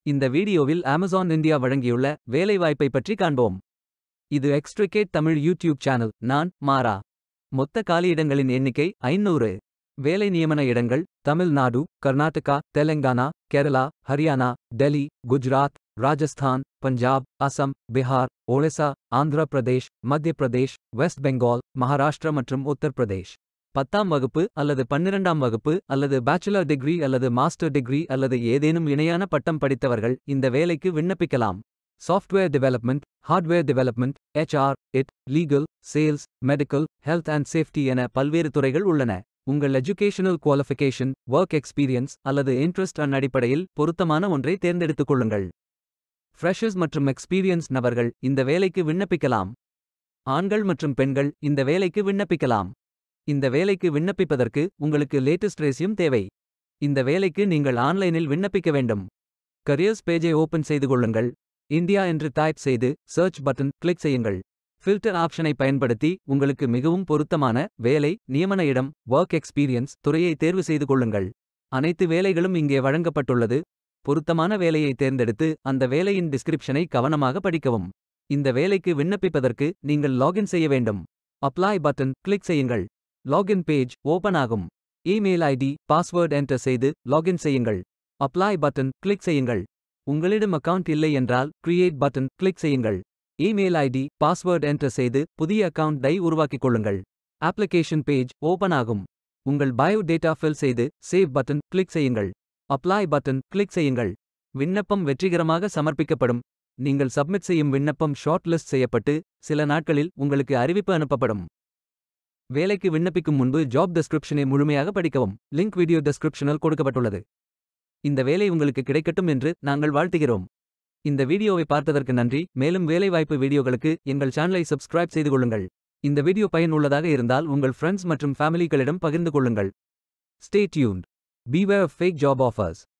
இந்த வீடியோவில் Amazon India வழங்கியுள்ள வேலைவாய்ப்பை பற்றி காண்போம் இது எக்ஸ்ட்ரிகேட் தமிழ் யூடியூப் சேனல் நான் மாரா மொத்த காலியிடங்களின் எண்ணிக்கை ஐநூறு வேலை நியமன இடங்கள் தமிழ்நாடு கர்நாடகா தெலங்கானா கேரளா ஹரியானா டெல்லி குஜராத் ராஜஸ்தான் பஞ்சாப் அசம் பிகார் ஒடிசா ஆந்திர பிரதேஷ் மத்திய பிரதேஷ் வெஸ்ட் பெங்கால் மகாராஷ்டிரா மற்றும் உத்தரப்பிரதேஷ் பத்தாம் வகுப்பு அல்லது பன்னிரண்டாம் வகுப்பு அல்லது பேச்சுலர் டிகிரி அல்லது மாஸ்டர் டிகிரி அல்லது ஏதேனும் இணையான பட்டம் படித்தவர்கள் இந்த வேலைக்கு விண்ணப்பிக்கலாம் software development hardware development HR IT legal sales medical health and safety என பல்வேறு துறைகள் உள்ளன உங்கள் எஜுகேஷனல் குவாலிஃபிகேஷன் ஒர்க் எக்ஸ்பீரியன்ஸ் அல்லது இன்ட்ரெஸ்ட் அன் அடிப்படையில் பொருத்தமான ஒன்றை தேர்ந்தெடுத்துக் கொள்ளுங்கள் ஃப்ரெஷர்ஸ் மற்றும் எக்ஸ்பீரியன்ஸ் நபர்கள் இந்த வேலைக்கு விண்ணப்பிக்கலாம் ஆண்கள் மற்றும் பெண்கள் இந்த வேலைக்கு விண்ணப்பிக்கலாம் இந்த வேலைக்கு விண்ணப்பிப்பதற்கு உங்களுக்கு லேட்டஸ்ட் ரேசியும் தேவை இந்த வேலைக்கு நீங்கள் ஆன்லைனில் விண்ணப்பிக்க வேண்டும் கரியர்ஸ் பேஜை ஓபன் செய்து கொள்ளுங்கள் இந்தியா என்று டைப் செய்து சர்ச் பட்டன் கிளிக் செய்யுங்கள் ஃபில்டர் ஆப்ஷனை பயன்படுத்தி உங்களுக்கு மிகவும் பொருத்தமான வேலை நியமன இடம் ஒர்க் எக்ஸ்பீரியன்ஸ் துறையை தேர்வு செய்து கொள்ளுங்கள் அனைத்து வேலைகளும் இங்கே வழங்கப்பட்டுள்ளது பொருத்தமான வேலையை தேர்ந்தெடுத்து அந்த வேலையின் டிஸ்கிரிப்ஷனை கவனமாக படிக்கவும் இந்த வேலைக்கு விண்ணப்பிப்பதற்கு நீங்கள் லாகின் செய்ய வேண்டும் அப்ளை பட்டன் கிளிக் செய்யுங்கள் லாகின் பேஜ் ஓபன் ஆகும் இமெயில் ஐடி பாஸ்வேர்ட் என்டர் செய்து லாகின் செய்யுங்கள் அப்ளை பட்டன் கிளிக் செய்யுங்கள் உங்களிடம் அக்கவுண்ட் இல்லை என்றால் கிரியேட் பட்டன் கிளிக் செய்யுங்கள் இமெயில் ஐடி பாஸ்வேர்ட் என்டர் செய்து புதிய அக்கவுண்டை உருவாக்கிக் கொள்ளுங்கள் அப்ளிகேஷன் பேஜ் ஓபன் ஆகும் உங்கள் பயோ டேட்டா ஃபில் செய்து சேவ் பட்டன் கிளிக் செய்யுங்கள் அப்ளை பட்டன் கிளிக் செய்யுங்கள் விண்ணப்பம் வெற்றிகரமாக சமர்ப்பிக்கப்படும் நீங்கள் சப்மிட் செய்யும் விண்ணப்பம் ஷார்ட் லிஸ்ட் செய்யப்பட்டு சில நாட்களில் உங்களுக்கு அறிவிப்பு அனுப்பப்படும் வேலைக்கு விண்ணப்பிக்கும் முன்பு ஜாப் டெஸ்கிரிப்ஷனை முழுமையாக படிக்கவும் லிங்க் வீடியோ டெஸ்கிரிப்ஷனில் கொடுக்கப்பட்டுள்ளது இந்த வேலை உங்களுக்கு கிடைக்கட்டும் என்று நாங்கள் வாழ்த்துகிறோம் இந்த வீடியோவை பார்த்ததற்கு நன்றி மேலும் வேலைவாய்ப்பு வீடியோகளுக்கு எங்கள் சேனலை சப்ஸ்கிரைப் செய்து கொள்ளுங்கள் இந்த வீடியோ பயனுள்ளதாக இருந்தால் உங்கள் ஃப்ரெண்ட்ஸ் மற்றும் ஃபேமிலிகளிடம் பகிர்ந்து கொள்ளுங்கள் stay tuned beware fake job offers